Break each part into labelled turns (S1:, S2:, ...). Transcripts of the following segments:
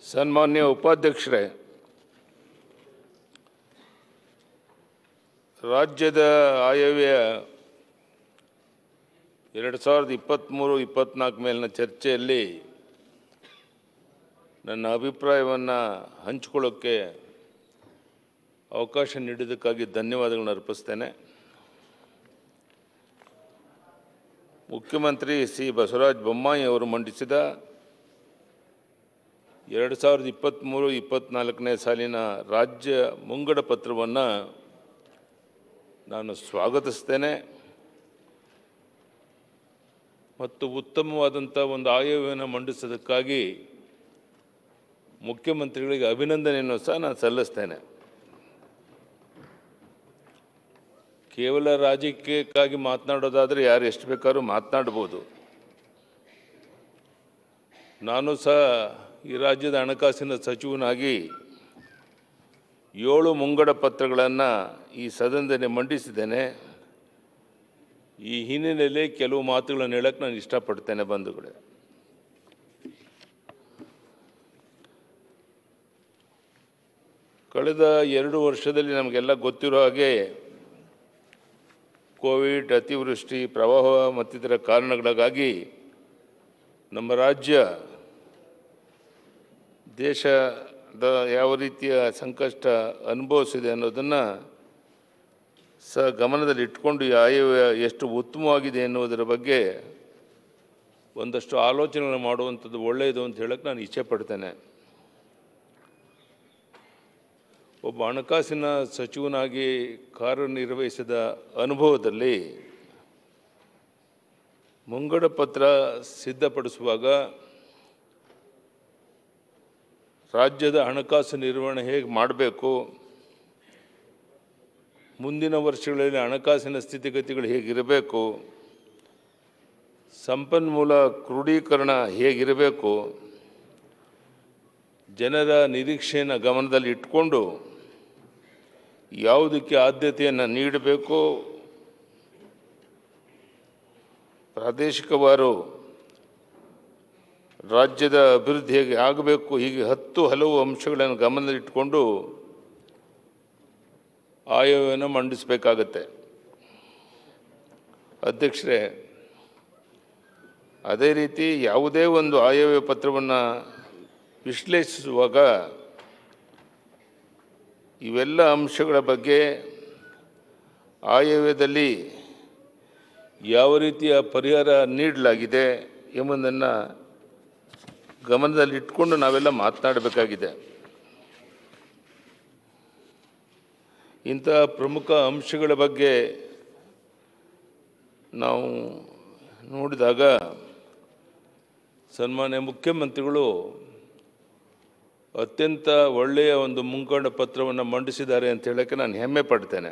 S1: ಸನ್ಮಾನ್ಯ ಉಪಾಧ್ಯಕ್ಷರೇ ರಾಜ್ಯದ ಆಯವ್ಯಯ ಎರಡು ಸಾವಿರದ ಇಪ್ಪತ್ತ್ಮೂರು ಇಪ್ಪತ್ತ್ನಾಲ್ಕು ಮೇಲಿನ ಚರ್ಚೆಯಲ್ಲಿ ನನ್ನ ಅಭಿಪ್ರಾಯವನ್ನು ಹಂಚಿಕೊಳ್ಳೋಕ್ಕೆ ಅವಕಾಶ ನೀಡಿದ್ದಕ್ಕಾಗಿ ಧನ್ಯವಾದಗಳನ್ನು ಅರ್ಪಿಸ್ತೇನೆ ಮುಖ್ಯಮಂತ್ರಿ ಸಿ ಬಸವರಾಜ ಬೊಮ್ಮಾಯಿ ಅವರು ಮಂಡಿಸಿದ ಎರಡು ಸಾವಿರದ ಇಪ್ಪತ್ತ್ಮೂರು ಇಪ್ಪತ್ತ್ನಾಲ್ಕನೇ ಸಾಲಿನ ರಾಜ್ಯ ಮುಂಗಡ ಪತ್ರವನ್ನು ನಾನು ಸ್ವಾಗತಿಸ್ತೇನೆ ಮತ್ತು ಉತ್ತಮವಾದಂಥ ಒಂದು ಆಯವ್ಯವನ್ನು ಮಂಡಿಸೋದಕ್ಕಾಗಿ ಮುಖ್ಯಮಂತ್ರಿಗಳಿಗೆ ಅಭಿನಂದನೆಯನ್ನು ಸಹ ನಾನು ಸಲ್ಲಿಸ್ತೇನೆ ಕೇವಲ ರಾಜಕೀಯಕ್ಕಾಗಿ ಮಾತನಾಡೋದಾದರೆ ಯಾರು ಎಷ್ಟು ಬೇಕಾದ್ರೂ ಮಾತನಾಡ್ಬೋದು ನಾನು ಸಹ ಈ ರಾಜ್ಯದ ಹಣಕಾಸಿನ ಸಚಿವನಾಗಿ ಏಳು ಮುಂಗಡ ಪತ್ರಗಳನ್ನು ಈ ಸದನದಲ್ಲಿ ಮಂಡಿಸಿದ್ದೇನೆ ಈ ಹಿನ್ನೆಲೆಯಲ್ಲಿ ಕೆಲವು ಮಾತುಗಳನ್ನು ಹೇಳಕ್ಕೆ ನಾನು ಇಷ್ಟಪಡ್ತೇನೆ ಬಂಧುಗಳೇ ಕಳೆದ ಎರಡು ವರ್ಷದಲ್ಲಿ ನಮಗೆಲ್ಲ ಗೊತ್ತಿರೋ ಹಾಗೆ ಕೋವಿಡ್ ಅತಿವೃಷ್ಟಿ ಪ್ರವಾಹ ಮತ್ತಿತರ ಕಾರಣಗಳಿಗಾಗಿ ನಮ್ಮ ರಾಜ್ಯ ದೇಶದ ಯಾವ ರೀತಿಯ ಸಂಕಷ್ಟ ಅನುಭವಿಸಿದೆ ಅನ್ನೋದನ್ನು ಸಹ ಗಮನದಲ್ಲಿ ಇಟ್ಕೊಂಡು ಈ ಆಯವ್ಯಯ ಎಷ್ಟು ಉತ್ತಮವಾಗಿದೆ ಎನ್ನುವುದರ ಬಗ್ಗೆ ಒಂದಷ್ಟು ಆಲೋಚನೆಗಳು ಮಾಡುವಂಥದ್ದು ಒಳ್ಳೆಯದು ಅಂತ ಹೇಳಕ್ಕೆ ನಾನು ಇಚ್ಛೆ ಪಡ್ತೇನೆ ಒಬ್ಬ ಹಣಕಾಸಿನ ಸಚಿವನಾಗಿ ಕಾರ್ಯನಿರ್ವಹಿಸಿದ ಅನುಭವದಲ್ಲಿ ಮುಂಗಡ ಪತ್ರ ಸಿದ್ಧಪಡಿಸುವಾಗ ರಾಜ್ಯದ ಹಣಕಾಸು ನಿರ್ವಹಣೆ ಹೇಗೆ ಮಾಡಬೇಕು ಮುಂದಿನ ವರ್ಷಗಳಲ್ಲಿ ಹಣಕಾಸಿನ ಸ್ಥಿತಿಗತಿಗಳು ಹೇಗಿರಬೇಕು ಸಂಪನ್ಮೂಲ ಕ್ರೋಢೀಕರಣ ಹೇಗಿರಬೇಕು ಜನರ ನಿರೀಕ್ಷೆಯನ್ನು ಗಮನದಲ್ಲಿ ಇಟ್ಕೊಂಡು ಯಾವುದಕ್ಕೆ ಆದ್ಯತೆಯನ್ನು ನೀಡಬೇಕು ಪ್ರಾದೇಶಿಕವಾರು ರಾಜ್ಯದ ಅಭಿವೃದ್ಧಿ ಹೇಗೆ ಆಗಬೇಕು ಹೀಗೆ ಹತ್ತು ಹಲವು ಅಂಶಗಳನ್ನು ಗಮನದಲ್ಲಿಟ್ಟುಕೊಂಡು ಆಯವ್ಯವನ್ನು ಮಂಡಿಸಬೇಕಾಗತ್ತೆ ಅಧ್ಯಕ್ಷರೇ ಅದೇ ರೀತಿ ಯಾವುದೇ ಒಂದು ಆಯವ್ಯಯ ಪತ್ರವನ್ನು ವಿಶ್ಲೇಷಿಸುವಾಗ ಇವೆಲ್ಲ ಅಂಶಗಳ ಬಗ್ಗೆ ಆಯವ್ಯಯದಲ್ಲಿ ಯಾವ ರೀತಿಯ ಪರಿಹಾರ ನೀಡಲಾಗಿದೆ ಎಂಬುದನ್ನು ಗಮನದಲ್ಲಿಟ್ಕೊಂಡು ನಾವೆಲ್ಲ ಮಾತನಾಡಬೇಕಾಗಿದೆ ಇಂತಹ ಪ್ರಮುಖ ಅಂಶಗಳ ಬಗ್ಗೆ ನಾವು ನೋಡಿದಾಗ ಸನ್ಮಾನ್ಯ ಮುಖ್ಯಮಂತ್ರಿಗಳು ಅತ್ಯಂತ ಒಳ್ಳೆಯ ಒಂದು ಮುಂಗಡ ಪತ್ರವನ್ನು ಮಂಡಿಸಿದ್ದಾರೆ ಅಂತ ಹೇಳೋಕ್ಕೆ ನಾನು ಹೆಮ್ಮೆ ಪಡ್ತೇನೆ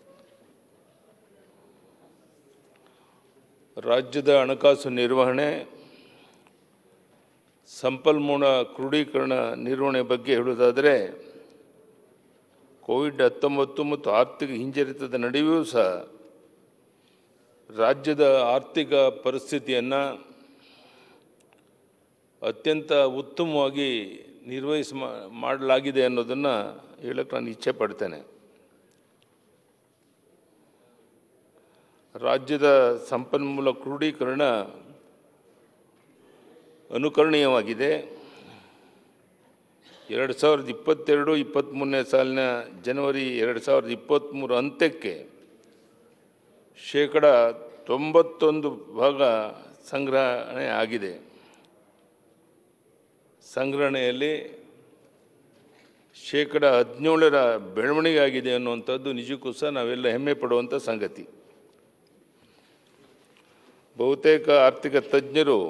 S1: ರಾಜ್ಯದ ಹಣಕಾಸು ನಿರ್ವಹಣೆ ಸಂಪನ್ಮೂಲ ಕ್ರೋಢೀಕರಣ ನಿರ್ವಹಣೆ ಬಗ್ಗೆ ಹೇಳುವುದಾದರೆ ಕೋವಿಡ್ ಹತ್ತೊಂಬತ್ತು ಮತ್ತು ಆರ್ಥಿಕ ಹಿಂಜರಿತದ ನಡುವೆಯೂ ಸಹ ರಾಜ್ಯದ ಆರ್ಥಿಕ ಪರಿಸ್ಥಿತಿಯನ್ನು ಅತ್ಯಂತ ಉತ್ತಮವಾಗಿ ನಿರ್ವಹಿಸ ಮಾಡಲಾಗಿದೆ ಅನ್ನೋದನ್ನು ಹೇಳಕ್ಕೆ ನಾನು ಇಚ್ಛೆ ಪಡ್ತೇನೆ ರಾಜ್ಯದ ಸಂಪನ್ಮೂಲ ಕ್ರೋಢೀಕರಣ ಅನುಕರಣೀಯವಾಗಿದೆ ಎರಡು ಸಾವಿರದ ಇಪ್ಪತ್ತೆರಡು ಇಪ್ಪತ್ತ್ಮೂರನೇ ಸಾಲಿನ ಜನವರಿ ಎರಡು ಸಾವಿರದ ಇಪ್ಪತ್ತ್ಮೂರು ಅಂತ್ಯಕ್ಕೆ ಶೇಕಡ ತೊಂಬತ್ತೊಂದು ಭಾಗ ಸಂಗ್ರಹಣೆ ಆಗಿದೆ ಸಂಗ್ರಹಣೆಯಲ್ಲಿ ಶೇಕಡ ಹದಿನೇಳರ ಬೆಳವಣಿಗೆ ಆಗಿದೆ ಅನ್ನುವಂಥದ್ದು ನಿಜಕ್ಕೂ ಸಹ ನಾವೆಲ್ಲ ಹೆಮ್ಮೆ ಪಡುವಂಥ ಸಂಗತಿ ಬಹುತೇಕ ಆರ್ಥಿಕ ತಜ್ಞರು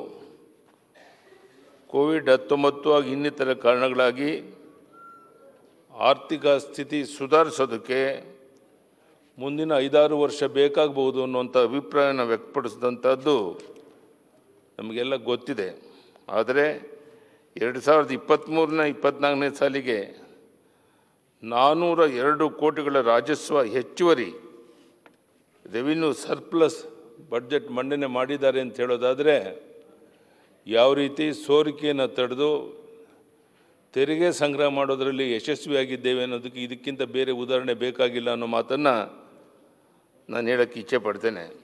S1: ಕೋವಿಡ್ ಹತ್ತೊಂಬತ್ತು ಹಾಗೂ ಇನ್ನಿತರ ಕಾರಣಗಳಾಗಿ ಆರ್ಥಿಕ ಸ್ಥಿತಿ ಸುಧಾರಿಸೋದಕ್ಕೆ ಮುಂದಿನ ಐದಾರು ವರ್ಷ ಬೇಕಾಗಬಹುದು ಅನ್ನುವಂಥ ಅಭಿಪ್ರಾಯನ ವ್ಯಕ್ತಪಡಿಸಿದಂಥದ್ದು ನಮಗೆಲ್ಲ ಗೊತ್ತಿದೆ ಆದರೆ ಎರಡು ಸಾವಿರದ ಇಪ್ಪತ್ತ್ಮೂರನೇ ಇಪ್ಪತ್ತ್ನಾಲ್ಕನೇ ಸಾಲಿಗೆ ನಾನ್ನೂರ ಎರಡು ಕೋಟಿಗಳ ರಾಜಸ್ವ ಹೆಚ್ಚುವರಿ ರೆವಿನ್ಯೂ ಸರ್ಪ್ಲಸ್ ಬಡ್ಜೆಟ್ ಮಂಡನೆ ಮಾಡಿದ್ದಾರೆ ಅಂತ ಹೇಳೋದಾದರೆ ಯಾವ ರೀತಿ ಸೋರಿಕೆಯನ್ನು ತಡೆದು ತೆರಿಗೆ ಸಂಗ್ರಹ ಮಾಡೋದರಲ್ಲಿ ಯಶಸ್ವಿಯಾಗಿದ್ದೇವೆ ಅನ್ನೋದಕ್ಕೆ ಇದಕ್ಕಿಂತ ಬೇರೆ ಉದಾಹರಣೆ ಬೇಕಾಗಿಲ್ಲ ಅನ್ನೋ ಮಾತನ್ನು ನಾನು ಹೇಳೋಕ್ಕೆ ಇಚ್ಛೆ ಪಡ್ತೇನೆ